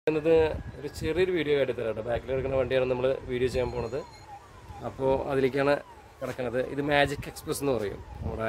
എന്നത് ഒരു ചെറിയൊരു വീഡിയോ ആയിട്ട് തരാം കേട്ടോ ബാക്കിൽ കിടക്കുന്ന വണ്ടിയാണ് നമ്മൾ വീഡിയോ ചെയ്യാൻ പോണത് അപ്പോൾ അതിലേക്കാണ് കിടക്കുന്നത് ഇത് മാജിക് എക്സ്പ്രസ് എന്ന് പറയും നമ്മുടെ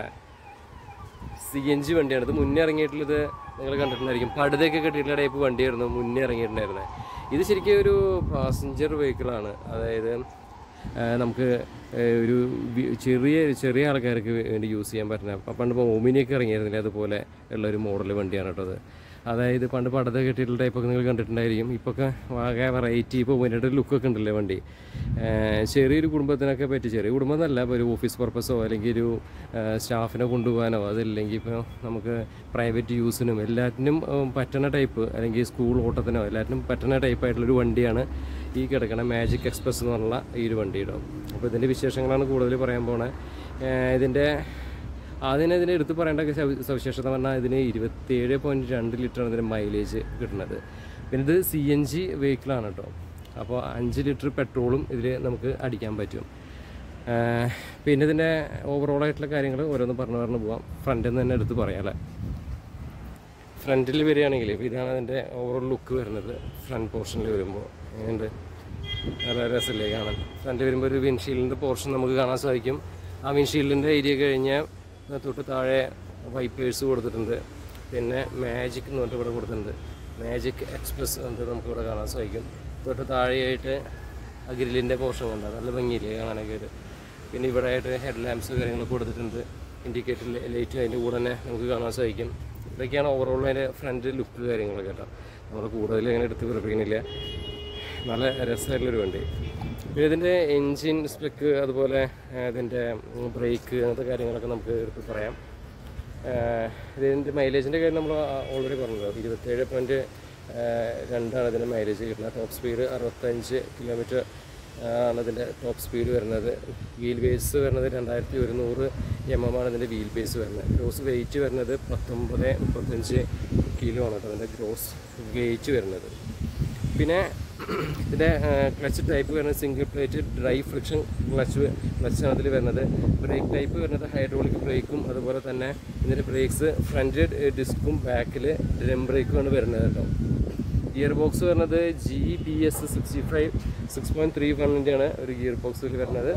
സി എൻ ജി വണ്ടിയാണ് ഇത് മുന്നേ ഇറങ്ങിയിട്ടുള്ളത് നിങ്ങൾ കണ്ടിട്ടുണ്ടായിരിക്കും പടുതൊക്കെ കെട്ടിയിട്ടുള്ള ടൈപ്പ് വണ്ടിയായിരുന്നു മുന്നേ ഇറങ്ങിയിട്ടുണ്ടായിരുന്നത് ഇത് ശരിക്കും ഒരു പാസഞ്ചർ വെഹിക്കിളാണ് അതായത് ആ, നമുക്ക് ആ, ഒരു വി- ചെറിയ ചെറിയ ആൾക്കാർക്ക് വേണ്ടി യൂസ് ചെയ്യാൻ പറ്റുന്ന പ- പണ്ട് ഇപ്പോൾ ഓമിനിയൊക്കെ ഇറങ്ങിയിരുന്നില്ലേ അതുപോലെ ഉള്ള ഒരു മോഡൽ വണ്ടിയാണ് കേട്ടോ അത് അതായത് പണ്ട് പടത കെട്ടിയിട്ടുള്ള ടൈപ്പൊക്കെ നിങ്ങൾ കണ്ടിട്ടുണ്ടായിരിക്കും ഇപ്പൊക്കെ ആകെ വെറൈറ്റി ഇപ്പോൾ മുന്നോട്ട് ലുക്കൊക്കെ ഉണ്ടല്ലേ വണ്ടി ആ, ചെറിയൊരു കുടുംബത്തിനൊക്കെ പറ്റി ചെറിയ കുടുംബം എന്നല്ല ഇപ്പോൾ ഒരു ഓഫീസ് പർപ്പസോ അല്ലെങ്കിൽ ഒരു ആ, സ്റ്റാഫിനെ കൊണ്ടുപോകാനോ അതല്ലെങ്കിൽ ഇപ്പോൾ നമുക്ക് പ്രൈവറ്റ് യൂസിനും എല്ലാറ്റിനും ഉം, പറ്റുന്ന ടൈപ്പ് അല്ലെങ്കിൽ സ്കൂൾ ഓട്ടത്തിനോ എല്ലാറ്റിനും പറ്റുന്ന ടൈപ്പായിട്ടുള്ളൊരു വണ്ടിയാണ് ഈ കിടക്കണ മാജിക് എക്സ്പ്രസ് എന്ന് പറഞ്ഞുള്ള ഈ ഒരു വണ്ടിയുടെ അപ്പോൾ ഇതിൻ്റെ വിശേഷങ്ങളാണ് കൂടുതൽ പറയാൻ പോണേ ഇതിൻ്റെ ആദ്യം ഇതിന് എടുത്ത് പറയേണ്ട സവി- സവിശേഷത പറഞ്ഞാൽ ഇതിന് ഇരുപത്തിയേഴ് പോയിൻറ്റ് രണ്ട് ലിറ്ററാണ് ഇതിന് മൈലേജ് കിട്ടുന്നത് പിന്നെ ഇത് സി എൻ ജി വെഹിക്കിളാണ് കേട്ടോ അപ്പോൾ അഞ്ച് ലിറ്റർ പെട്രോളും ഇതിൽ നമുക്ക് അടിക്കാൻ പറ്റും ഏഹ് പിന്നെ ഇതിൻ്റെ ഓവറോൾ ആയിട്ടുള്ള കാര്യങ്ങൾ ഓരോന്ന് പറഞ്ഞു പറഞ്ഞു പോവാം ഫ്രണ്ടിൽ നിന്ന് തന്നെ എടുത്ത് പറയാം അല്ലേ ഫ്രണ്ടിൽ വരികയാണെങ്കിൽ ഇപ്പോൾ ഇതാണ് അതിൻ്റെ ഓവറോൾ ലുക്ക് വരുന്നത് ഫ്രണ്ട് പോർഷനിൽ വരുമ്പോൾ എങ്ങനെയുണ്ട് നല്ല രസമില്ലേ കാണാൻ ഫ്രണ്ട് വരുമ്പോൾ ഒരു വിൻഷീൽഡിൻ്റെ പോർഷൻ നമുക്ക് കാണാൻ സാധിക്കും ആ വിൻഷീൽഡിൻ്റെ ഏരിയ കഴിഞ്ഞ് തൊട്ട് താഴെ വൈപ്പേഴ്സ് കൊടുത്തിട്ടുണ്ട് പിന്നെ മാജിക് എന്ന് പറഞ്ഞിട്ട് ഇവിടെ കൊടുത്തിട്ടുണ്ട് മാജിക് എക്സ്പ്രസ് എന്ന് നമുക്ക് ഇവിടെ കാണാൻ സാധിക്കും തൊട്ട് താഴെയായിട്ട് ആ ഗ്രില്ലിൻ്റെ പോർഷൻ കണ്ട നല്ല ഭംഗിയില്ലേ കാണാനൊക്കെ ഒരു പിന്നെ ഇവിടെ ആയിട്ട് ഹെഡ് ലാമ്പ്സ് കാര്യങ്ങളൊക്കെ കൊടുത്തിട്ടുണ്ട് ഇൻഡിക്കേറ്റർ ലൈറ്റ് അതിൻ്റെ കൂടെ തന്നെ നമുക്ക് കാണാൻ സാധിക്കും ഇതൊക്കെയാണ് ഓവറോൾ അതിൻ്റെ ഫ്രണ്ട് ലുക്ക് കാര്യങ്ങളൊക്കെ കേട്ടോ നമ്മൾ കൂടുതൽ അങ്ങനെ എടുത്ത് വിറപ്പിക്കുന്നില്ല നല്ല രസമായിട്ടുള്ളൊരു വണ്ടി പിന്നെ ഇതിൻ്റെ എൻജിൻ സ്പെക്ക് അതുപോലെ ആ, ഇതിൻ്റെ ബ്രേക്ക് അങ്ങനത്തെ കാര്യങ്ങളൊക്കെ നമുക്ക് എടുത്ത് പറയാം ആഹ് ഇതിൻ്റെ മൈലേജിൻ്റെ കാര്യം നമ്മൾ ഓൾറെഡി പറഞ്ഞല്ലോ ഇരുപത്തേഴ് പോയിൻറ്റ് രണ്ടാണ് ഇതിൻ്റെ മൈലേജ് കിട്ടുന്നത് ടോപ്പ് സ്പീഡ് അറുപത്തഞ്ച് കിലോമീറ്റർ ആണ് ഇതിൻ്റെ ടോപ്പ് സ്പീഡ് വരുന്നത് വീൽ ബേസ് വരുന്നത് രണ്ടായിരത്തി ഒരുന്നൂറ് എം എം ആണ് ഇതിൻ്റെ വീൽ ബേസ് വരുന്നത് ഗ്രോസ് വെയിറ്റ് വരുന്നത് പത്തൊമ്പത് മുപ്പത്തഞ്ച് കിലോ ആണ് കേട്ടോ അതിൻ്റെ ഗ്രോസ് വെയിറ്റ് വരുന്നത് പിന്നെ ഇതിൻ്റെ ക്ലച്ച് ടൈപ്പ് വരുന്നത് single plate dry friction clutch ക്ലച്ചാണ് അതിൽ വരുന്നത് ബ്രേക്ക് ടൈപ്പ് വരുന്നത് ഹൈഡ്രോളിക് ബ്രേക്കും അതുപോലെ തന്നെ ഇതിൻ്റെ ബ്രേക്സ് ഫ്രണ്ട് ഡിസ്കും ബാക്കിൽ ഡ്രം ബ്രേക്കുമാണ് വരുന്നത് കേട്ടോ ഗിയർ ബോക്സ് വരുന്നത് G B S sixty five six point three വണ്ണിൻ്റെയാണ് ഒരു ഗിയർ ബോക്സിൽ വരുന്നത്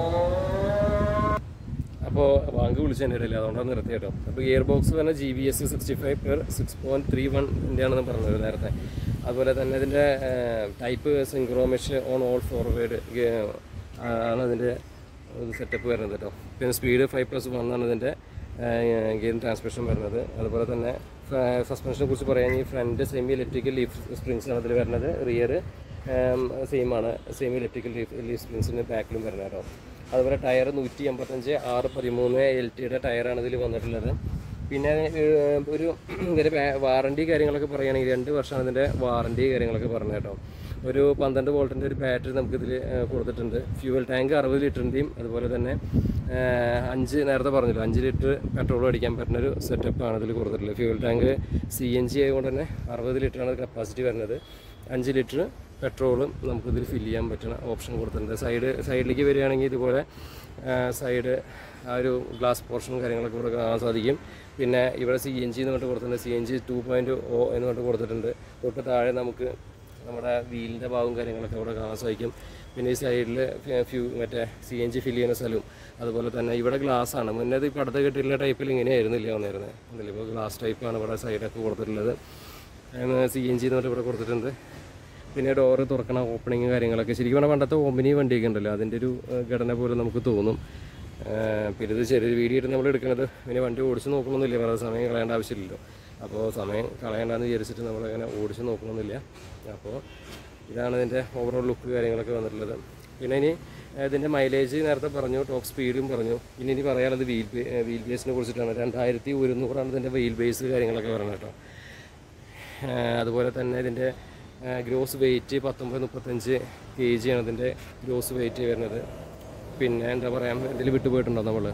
അപ്പോൾ ബാങ്ക് വിളിച്ചു തന്നെ ഇടയില്ല അതുകൊണ്ടാണ് നിർത്തി കേട്ടോ അപ്പോൾ ഗിയർ ബോക്സ് പറഞ്ഞാൽ G B S sixty five per six point three വണ്ണിൻ്റെ ആണെന്ന് പറഞ്ഞത് നേരത്തെ അതുപോലെ തന്നെ ഇതിൻ്റെ type synchromesh on all forward ആണ് ഇതിൻ്റെ സെറ്റപ്പ് വരുന്നത് കേട്ടോ പിന്നെ സ്പീഡ് ഫൈവ് പ്ലസ് വൺ ആണ് ഇതിൻ്റെ ഗെയിം ട്രാൻസ്മിഷൻ വരുന്നത് അതുപോലെ തന്നെ സസ്പെൻഷനെ കുറിച്ച് പറയുകയാണെങ്കിൽ front semi electrical leaf springs ആണ് ഇതിൽ വരുന്നത് റിയർ സെയിം ആണ് സെമി ഇലക്ട്രിക്കൽ ലീഫ് ലീഫ് സ്പ്രിങ്സിന് ബാക്കിലും വരുന്നത് കേട്ടോ അതുപോലെ ടയർ നൂറ്റി എൺപത്തഞ്ച് ആറ് പതിമൂന്ന് എൽ ടിയുടെ ടയറാണ് ഇതിൽ വന്നിട്ടുള്ളത് പിന്നെ ഏഹ്, ഒരു ഇതിൻ്റെ വാറണ്ടി കാര്യങ്ങളൊക്കെ പറയുകയാണെങ്കിൽ രണ്ട് വർഷമാണ് ഇതിൻ്റെ വാറണ്ടി കാര്യങ്ങളൊക്കെ പറഞ്ഞത് കേട്ടോ ഒരു പന്ത്രണ്ട് വോൾട്ടിൻ്റെ ഒരു ബാറ്ററി നമുക്കിതിൽ കൊടുത്തിട്ടുണ്ട് ഫ്യൂവൽ ടാങ്ക് അറുപത് ലിറ്ററിൻ്റെയും അതുപോലെ തന്നെ ഏഹ്, അഞ്ച് നേരത്തെ പറഞ്ഞല്ലോ അഞ്ച് ലിറ്റർ പെട്രോൾ അടിക്കാൻ പറ്റുന്ന ഒരു സെറ്റപ്പാണ് ഇതിൽ കൊടുത്തിട്ടുള്ളത് fuel tank C N G ആയതുകൊണ്ട് തന്നെ അറുപത് ലിറ്ററാണ് കപ്പാസിറ്റി വരുന്നത് അഞ്ച് ലിറ്റർ പെട്രോളും നമുക്കിതിൽ ഫില്ല് ചെയ്യാൻ പറ്റുന്ന ഓപ്ഷൻ കൊടുത്തിട്ടുണ്ട് സൈഡ് സൈഡിലേക്ക് വരികയാണെങ്കിൽ ഇതുപോലെ സൈഡ് ആ ഒരു ഗ്ലാസ് പോർഷനും കാര്യങ്ങളൊക്കെ ഇവിടെ കാണാൻ സാധിക്കും പിന്നെ ഇവിടെ സി എൻ ജി എന്ന് പറഞ്ഞിട്ട് കൊടുത്തിട്ടുണ്ട് C N G two point O എന്ന് പറഞ്ഞിട്ട് കൊടുത്തിട്ടുണ്ട് തൊട്ട് താഴെ നമുക്ക് നമ്മുടെ വീലിൻ്റെ ഭാഗവും കാര്യങ്ങളൊക്കെ ഇവിടെ കാണാൻ സാധിക്കും പിന്നെ ഈ സൈഡിൽ ഫ്യൂ മറ്റേ സി എൻ ജി ഫില്ല് ചെയ്യുന്ന സ്ഥലവും അതുപോലെ തന്നെ ഇവിടെ ഗ്ലാസ് ആണ് മുന്നേ ഇത് പടത്ത് കെട്ടിയുള്ള ടൈപ്പിൽ ഇങ്ങനെയായിരുന്നില്ല വന്നിരുന്നത് അതിൽ ഇപ്പോൾ ഗ്ലാസ് ടൈപ്പാണ് ഇവിടെ സൈഡൊക്കെ കൊടുത്തിട്ടുള്ളത് സി എൻ ജി എന്ന് പറഞ്ഞിട്ട് ഇവിടെ കൊടുത്തിട്ടുണ്ട് പിന്നെ ഡോറ് തുറക്കണ ഓപ്പണിങ് കാര്യങ്ങളൊക്കെ ശരിക്കും പറഞ്ഞാൽ പണ്ടത്തെ ഓമിനി വണ്ടിയൊക്കെ ഉണ്ടല്ലോ അതിൻ്റെ ഒരു ഏഹ്, ഘടന പോലെ നമുക്ക് തോന്നും ഏഹ്, പിന്നെ ഇത് ചെറിയൊരു വീഡിയോ ആയിട്ട് നമ്മൾ എടുക്കുന്നത് പിന്നെ വണ്ടി ഓടിച്ച് നോക്കണമെന്നില്ല വേറെ സമയം കളയേണ്ട ആവശ്യമില്ലല്ലോ അപ്പോൾ സമയം കളയേണ്ടെന്ന് വിചാരിച്ചിട്ട് നമ്മളങ്ങനെ ഓടിച്ച് നോക്കണമെന്നില്ല അപ്പോൾ ഇതാണ് ഇതിൻ്റെ ഓവറോൾ ലുക്ക് കാര്യങ്ങളൊക്കെ വന്നിട്ടുള്ളത് പിന്നെ ഇനി ഏഹ്, ഇതിൻ്റെ മൈലേജ് നേരത്തെ പറഞ്ഞു ടോപ്പ് സ്പീഡും പറഞ്ഞു ഇനി ഇനി പറയാനുള്ളത് വീൽ ബേ വീൽ ബേസിനെ കുറിച്ചിട്ടാണ് രണ്ടായിരത്തി ഒരുന്നൂറാണ് ഇതിൻ്റെ വീൽ ബേസ് കാര്യങ്ങളൊക്കെ പറയുന്നത് കേട്ടോ ആഹ് അതുപോലെ തന്നെ ഇതിൻ്റെ ഗ്രോസ് വെയിറ്റ് പത്തൊമ്പത് മുപ്പത്തഞ്ച് കെ ജി ആണ് ഇതിൻ്റെ ഗ്രോസ് വെയിറ്റ് വരുന്നത് പിന്നെ എന്താ പറയുക ഇതിൽ വിട്ടുപോയിട്ടുണ്ടോ നമ്മൾ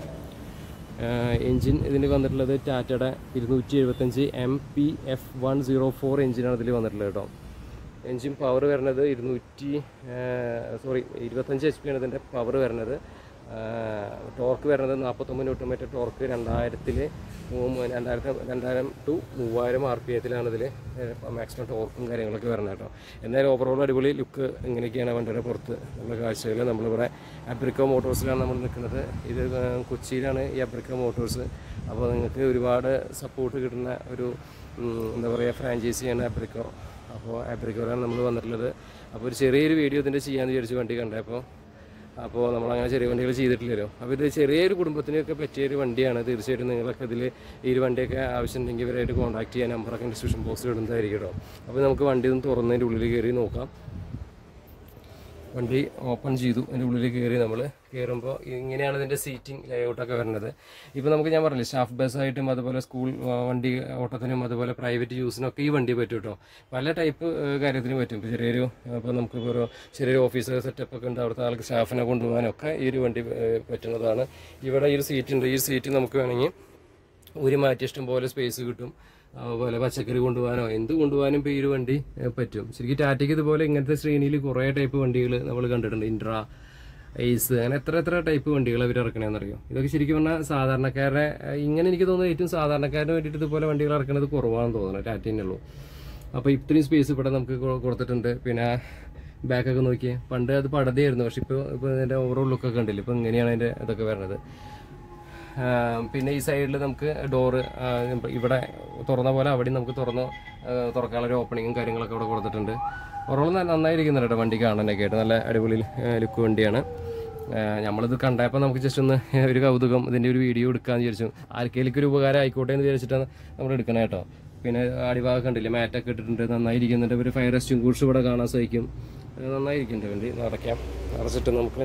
എൻജിൻ ഇതിന് വന്നിട്ടുള്ളത് ടാറ്റയുടെ ഇരുന്നൂറ്റി എഴുപത്തഞ്ച് M P F one zero four എൻജിനാണ് ഇതിൽ വന്നിട്ടുള്ളത് കേട്ടോ എൻജിൻ പവർ വരുന്നത് ഇരുന്നൂറ്റി സോറി ഇരുപത്തഞ്ച് എച്ച് പി ആണ് ഇതിൻ്റെ പവർ വരുന്നത് ടോർക്ക് വരുന്നത് നാൽപ്പത്തൊമ്പത് ന്യൂട്ടൺ മീറ്റർ ടോർക്ക് രണ്ടായിരത്തിൽ രണ്ടായിരത്തി രണ്ടായിരം ടു മൂവായിരം ആർ പി എത്തിലാണ് ഇതിൽ മാക്സിമം ടോർക്കും കാര്യങ്ങളൊക്കെ വരുന്നത് കേട്ടോ എന്തായാലും ഓവറോൾ അടിപൊളി ലുക്ക് ഇങ്ങനെയൊക്കെയാണ് വണ്ടിയുടെ പുറത്ത് ഉള്ള കാഴ്ചകൾ നമ്മളിവിടെ അബ്രിക്കോ മോട്ടോഴ്സിലാണ് നമ്മൾ നിൽക്കുന്നത് ഇത് ആ, കൊച്ചിയിലാണ് ഈ അബ്രിക്കോ മോട്ടോഴ്സ് അപ്പോൾ നിങ്ങൾക്ക് ഒരുപാട് സപ്പോർട്ട് കിട്ടുന്ന ഒരു ഉം, എന്താ പറയുക ഫ്രാഞ്ചൈസിയാണ് അബ്രിക്കോ അപ്പോൾ ആബ്രിക്കോയിലാണ് നമ്മൾ വന്നിട്ടുള്ളത് അപ്പോൾ ഒരു ചെറിയൊരു വീഡിയോ ഇതിൻ്റെ ചെയ്യാമെന്ന് വിചാരിച്ചു വണ്ടി കണ്ടപ്പോൾ അപ്പോൾ നമ്മളങ്ങനെ ചെറിയ വണ്ടികൾ ചെയ്തിട്ടില്ലല്ലോ അപ്പോൾ ഇത് ചെറിയൊരു കുടുംബത്തിനൊക്കെ പറ്റിയൊരു വണ്ടിയാണ് തീർച്ചയായിട്ടും നിങ്ങളൊക്കെ ഇതിൽ ഈ ഒരു വണ്ടിയൊക്കെ ആവശ്യമുണ്ടെങ്കിൽ ഇവരായിട്ട് കോൺടാക്ട് ചെയ്യാൻ നമ്പറൊക്കെ ഡിസ്ക്രിപ്ഷൻ ബോക്സിൽ ഇടുന്നതായിരിക്കും കേട്ടോ അപ്പോൾ നമുക്ക് വണ്ടി ഒന്ന് തുറന്നതിൻ്റെ ഉള്ളിൽ കയറി നോക്കാം വണ്ടി ഓപ്പൺ ചെയ്തു അതിൻ്റെ ഉള്ളിൽ കയറി നമ്മൾ കയറുമ്പോൾ ഇങ്ങനെയാണ് ഇതിൻ്റെ സീറ്റിംഗ് ലേഔട്ടൊക്കെ വരുന്നത് ഇപ്പോൾ നമുക്ക് ഞാൻ പറഞ്ഞില്ലേ സ്റ്റാഫ് ബസ്സായിട്ടും അതുപോലെ സ്കൂൾ ആ, വണ്ടി ഓട്ടത്തിനും അതുപോലെ പ്രൈവറ്റ് യൂസിനൊക്കെ ഈ വണ്ടി പറ്റും കേട്ടോ പല ടൈപ്പ് കാര്യത്തിന് പറ്റും ഇപ്പോൾ ചെറിയൊരു ഇപ്പോൾ നമുക്ക് ഒരു ചെറിയൊരു ഓഫീസ് സെറ്റപ്പ് ഒക്കെ ഉണ്ട് അവിടുത്തെ ആൾക്ക് സ്റ്റാഫിനെ കൊണ്ടുപോകാനൊക്കെ ഈ ഒരു വണ്ടി ഏ, പറ്റുന്നതാണ് ഇവിടെ ഈ ഒരു സീറ്റ് ഉണ്ട് ഈ സീറ്റ് നമുക്ക് വേണമെങ്കിൽ ഒരു മാറ്റി ഇഷ്ടം പോലെ സ്പേസ് കിട്ടും അതുപോലെ പച്ചക്കറി കൊണ്ടുപോകാനോ എന്ത് കൊണ്ടുപോകാനും ഇപ്പോൾ ഈ ഒരു വണ്ടി ഏഹ്, പറ്റും ശരിക്കും ടാറ്റയ്ക്ക് ഇതുപോലെ ഇങ്ങനത്തെ ശ്രേണിയിൽ കുറേ ടൈപ്പ് വണ്ടികൾ നമ്മൾ കണ്ടിട്ടുണ്ട് ഇൻട്ര എയ്സ് അങ്ങനെ എത്ര എത്ര ടൈപ്പ് വണ്ടികൾ അവർ ഇറക്കണമെന്നറിയോ ഇതൊക്കെ ശരിക്കും പറഞ്ഞാൽ സാധാരണക്കാരുടെ ഏഹ്, ഇങ്ങനെ എനിക്ക് തോന്നുന്നത് ഏറ്റവും സാധാരണക്കാരന് വേണ്ടിയിട്ട് ഇതുപോലെ വണ്ടികൾ ഇറക്കുന്നത് കുറവാണെന്ന് തോന്നുന്നു ടാറ്റേനെ ഉള്ളൂ അപ്പോൾ ഇത്രയും സ്പേസ് ഇവിടെ നമുക്ക് കൊ- കൊടുത്തിട്ടുണ്ട് പിന്നെ ബാക്കൊക്കെ നോക്കിയേ പണ്ട് അത് പടതയായിരുന്നു പക്ഷെ ഇപ്പോൾ ഇപ്പോൾ ഇതിൻ്റെ ഓവറോൾ ലുക്കൊക്കെ ഉണ്ടല്ലോ ഇപ്പോൾ ഇങ്ങനെയാണ് അതിൻ്റെ ഇതൊക്കെ വരുന്നത് ആം, പിന്നെ ഈ സൈഡിൽ നമുക്ക് ഡോറ് ഇവിടെ തുറന്ന പോലെ അവിടെ നമുക്ക് തുറന്ന് ആ, തുറക്കാനുള്ള ഒരു ഓപ്പണിങ്ങും കാര്യങ്ങളൊക്കെ ഇവിടെ കൊടുത്തിട്ടുണ്ട് ഓവറോൾ നന്നായിരിക്കുന്നുണ്ട് കേട്ടോ വണ്ടി കാണാനൊക്കെ ആയിട്ട് നല്ല അടിപൊളി ലുക്ക് വണ്ടിയാണ് ആ, നമ്മളിത് കണ്ടപ്പോൾ നമുക്ക് ജസ്റ്റ് ഒന്ന് ഒരു കൗതുകം ഇതിൻ്റെ ഒരു വീഡിയോ എടുക്കാമെന്ന് വിചാരിച്ചു ആർക്കെങ്കിലും ഒരു ഉപകാരം ആയിക്കോട്ടെ എന്ന് വിചാരിച്ചിട്ടാണ് നമ്മൾ എടുക്കണേ കേട്ടോ പിന്നെ അടിഭാഗം കണ്ടില്ലേ മാറ്റൊക്കെ ഇട്ടിട്ടുണ്ട് നന്നായിരിക്കുന്നുണ്ട് ഒരു ഫയർ എക്സ്റ്റിംഗ്വിഷ് ഇവിടെ കാണാൻ സാധിക്കും അത് നന്നായിരിക്കുന്നുണ്ട് വണ്ടി നടക്കാം അടച്ചിട്ട് നമുക്ക്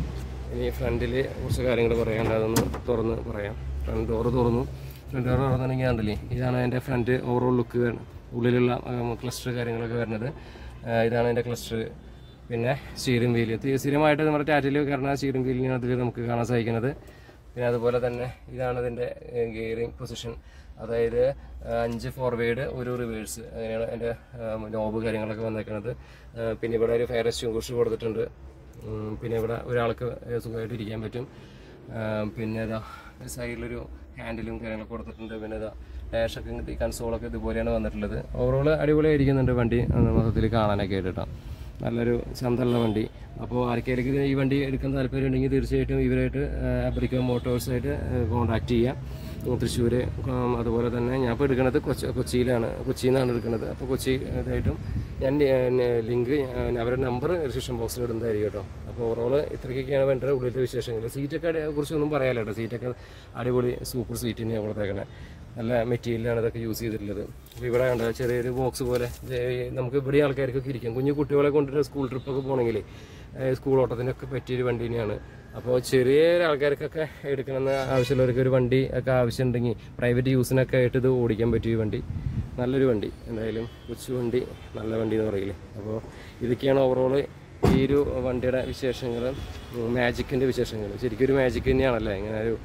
ഇനി ഫ്രണ്ടിൽ കുറച്ച് കാര്യങ്ങൾ പറയാണ്ട് അതൊന്ന് തുറന്ന് പറയാം ഫ്രണ്ട് ഡോറ് തുറന്നു ഫ്രണ്ട് ഡോർ തുറന്നിട്ടുണ്ടെങ്കിൽ കണ്ടില്ലേ ഇതാണ് എൻ്റെ ഫ്രണ്ട് ഓവറോൾ ലുക്ക് ഉള്ളിലുള്ള ക്ലസ്റ്റർ കാര്യങ്ങളൊക്കെ വരുന്നത് ആ, ഇതാണ് എൻ്റെ ക്ലസ്റ്റർ പിന്നെ സ്റ്റീറിംഗ് വീല് സ്ഥിരമായിട്ട് നമ്മുടെ ടാറ്റയിൽ കയറുന്ന സ്റ്റീറിംഗ് വീലിനാണ് അതിൽ നമുക്ക് കാണാൻ സാധിക്കുന്നത് പിന്നെ അതുപോലെ തന്നെ ഇതാണ് ഇതിൻ്റെ ഗിയറിംഗ് പൊസിഷൻ അതായത് ആ, അഞ്ച് ഫോർവേഡ് ഒരു റിവേഴ്സ് അങ്ങനെയാണ് എൻ്റെ നോബ് കാര്യങ്ങളൊക്കെ വന്നേക്കുന്നത് ആ, പിന്നെ ഇവിടെ ഒരു ഫയർ എക്സ്റ്റിംഗ്വിഷ് കൊടുത്തിട്ടുണ്ട് ഉം, പിന്നെ ഇവിടെ ഒരാൾക്ക് സുഖമായിട്ട് ഇരിക്കാൻ പറ്റും ആ, പിന്നെ ഇതാ സൈഡിലൊരു ഹാൻഡിലും കാര്യങ്ങളൊക്കെ കൊടുത്തിട്ടുണ്ട് പിന്നെ ഇതാ ഡാഷൊക്കെ ഇങ്ങോട്ട് ഈ കൺസോളൊക്കെ ഇതുപോലെയാണ് വന്നിട്ടുള്ളത് ഓവറോൾ അടിപൊളിയായിരിക്കുന്നുണ്ട് വണ്ടി ആ, മൊത്തത്തിൽ കാണാനൊക്കെ ആയിട്ട് കേട്ടോ നല്ലൊരു ചന്തമുള്ള വണ്ടി അപ്പോൾ ആർക്കെങ്കിലും ഈ വണ്ടി എടുക്കാൻ താല്പര്യം ഉണ്ടെങ്കിൽ തീർച്ചയായിട്ടും ഇവരായിട്ട് അബ്രിക്കോ മോട്ടോഴ്സായിട്ട് കോൺടാക്ട് ചെയ്യാം തൃശ്ശൂർ അതുപോലെ തന്നെ ഞാൻ ഇപ്പോൾ എടുക്കുന്നത് കൊച്ചി കൊച്ചിയിലാണ് കൊച്ചിയിൽ നിന്നാണ് എടുക്കുന്നത് അപ്പോൾ കൊച്ചി ഇതായിട്ടും ഞാൻ ലിങ്ക് അവരുടെ നമ്പർ ഡിസ്ക്രിപ്ഷൻ ബോക്സിൽ ഇടുന്നതായിരിക്കും കേട്ടോ അപ്പോൾ ഓവറോൾ ഇത്രയ്ക്കൊക്കെയാണ് വേണ്ടത് ഉള്ളിലത്തെ വിശേഷങ്ങൾ സീറ്റൊക്കെ അടി- കുറിച്ചൊന്നും പറയാനില്ല കേട്ടോ സീറ്റൊക്കെ അടിപൊളി സൂപ്പർ സീറ്റ് തന്നെയാണ് കൊടുത്തേക്കണേ നല്ല മെറ്റീരിയലാണ് ഇതൊക്കെ യൂസ് ചെയ്തിട്ടുള്ളത് അപ്പോൾ ഇവിടെ കണ്ട ചെറിയൊരു ബോക്സ് പോലെ ജെ- നമുക്ക് ഇവിടെ ആൾക്കാർക്കൊക്കെ ഇരിക്കാം കുഞ്ഞു കുട്ടികളെ കൊണ്ടിട്ട് സ്കൂൾ ട്രിപ്പൊക്കെ പോകണമെങ്കിൽ സ്കൂൾ ഓട്ടത്തിനൊക്കെ പറ്റിയൊരു വണ്ടി തന്നെയാണ് അപ്പോൾ ചെറിയ ആൾക്കാർക്കൊക്കെ എടുക്കണമെന്ന് ആവശ്യമുള്ളവർക്ക് ഒരു വണ്ടി ഒക്കെ ആവശ്യമുണ്ടെങ്കിൽ പ്രൈവറ്റ് യൂസിനൊക്കെ ആയിട്ട് ഇത് ഓടിക്കാൻ പറ്റിയ വണ്ടി നല്ലൊരു വണ്ടി എന്തായാലും കൊച്ചു വണ്ടി നല്ല വണ്ടി എന്ന് പറയില്ലേ അപ്പോൾ ഇതൊക്കെയാണ് ഓവറോൾ ഈ ഒരു വണ്ടിയുടെ വിശേഷങ്ങൾ മാജിക്കിൻ്റെ വിശേഷങ്ങൾ ശരിക്കും ഒരു മാജിക് തന്നെയാണല്ലേ ഇങ്ങനെ ഒരു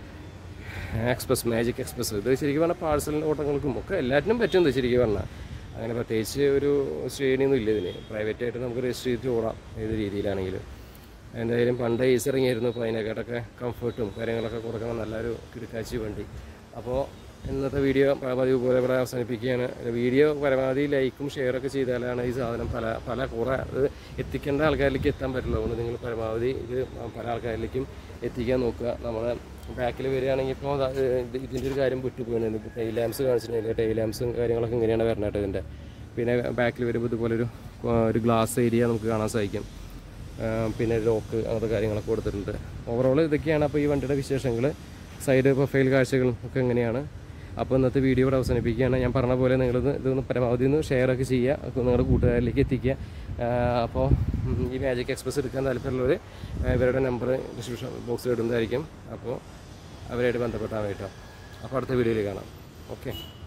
എക്സ്പ്രസ് മാജിക് എക്സ്പ്രസ് ഇത് ശരിക്കും പറഞ്ഞാൽ പാഴ്സൽ ഓട്ടങ്ങൾക്കും ഒക്കെ എല്ലാറ്റിനും പറ്റും ഇത് ശരിക്കും പറഞ്ഞാൽ അങ്ങനെ പ്രത്യേകിച്ച് ഒരു ശ്രേണിയൊന്നും ഇല്ല ഇതിന് പ്രൈവറ്റായിട്ട് നമുക്ക് രജിസ്റ്റർ ചെയ്തിട്ട് ഓടാം ഏത് രീതിയിലാണെങ്കിലും എന്തായാലും പണ്ട് ഏസ് ഇറങ്ങിയിരുന്നു അപ്പോൾ അതിനെക്കാട്ടൊക്കെ കംഫർട്ടും കാര്യങ്ങളൊക്കെ കൊടുക്കണം നല്ലൊരു കിടക്കാച്ചി വണ്ടി അപ്പോൾ ഇന്നത്തെ വീഡിയോ പതിവ് പോലെ ഇവിടെ അവസാനിപ്പിക്കുകയാണ് വീഡിയോ പരമാവധി ലൈക്കും ഷെയറൊക്കെ ചെയ്താലാണ് ഈ സാധനം പല പല കുറേ അത് എത്തിക്കേണ്ട ആൾക്കാരിലേക്ക് എത്താൻ പറ്റുള്ളൂ അതുകൊണ്ട് നിങ്ങൾ പരമാവധി ഇത് പല ആൾക്കാരിലേക്കും എത്തിക്കാൻ നോക്കുക നമ്മൾ ബാക്കിൽ വരികയാണെങ്കിൽ ഇപ്പോൾ ദാ, ഇത് ഇതിൻ്റെ ഒരു കാര്യം വിട്ടുപോയിരുന്നു ഇപ്പോൾ ടൈൽ ലാംപ്സ് കാണിച്ചിട്ടുണ്ടെങ്കിൽ ടൈൽ ലാംപ്സും കാര്യങ്ങളൊക്കെ ഇങ്ങനെയാണ് വരണേട്ടോ ഇതിൻ്റെ പിന്നെ ബാക്കിൽ വരുമ്പോൾ ഇതുപോലെ ഒരു ഒരു ഗ്ലാസ് ഏരിയ നമുക്ക് കാണാൻ സാധിക്കും ആ, പിന്നെ ലോക്ക് അങ്ങനത്തെ കാര്യങ്ങളൊക്കെ കൊടുത്തിട്ടുണ്ട് ഓവറോൾ ഇതൊക്കെയാണ് അപ്പോൾ ഈ വണ്ടിയുടെ വിശേഷങ്ങൾ സൈഡ് പ്രൊഫൈൽ കാഴ്ചകളും ഒക്കെ എങ്ങനെയാണ് അപ്പോൾ ഇന്നത്തെ വീഡിയോ ഇവിടെ അവസാനിപ്പിക്കുകയാണ് ഞാൻ പറഞ്ഞ പോലെ നിങ്ങളിത് ഇതൊന്ന് പരമാവധി ഒന്ന് ഷെയർ ഒക്കെ ചെയ്യുക അപ്പോൾ നിങ്ങളുടെ കൂട്ടുകാരിലേക്ക് എത്തിക്കുക ആ, അപ്പോൾ ഉം, ഈ മാജിക് എക്സ്പ്രസ് എടുക്കാൻ താല്പര്യമുള്ളവർ ആ, ഇവരുടെ നമ്പർ ഡിസ്ക്രിപ്ഷൻ ബോക്സിൽ ഇടുന്നതായിരിക്കും അപ്പോൾ അവരായിട്ട് ബന്ധപ്പെട്ടാൽ കേട്ടോ അപ്പോൾ അടുത്ത വീഡിയോയിൽ കാണാം ഓക്കെ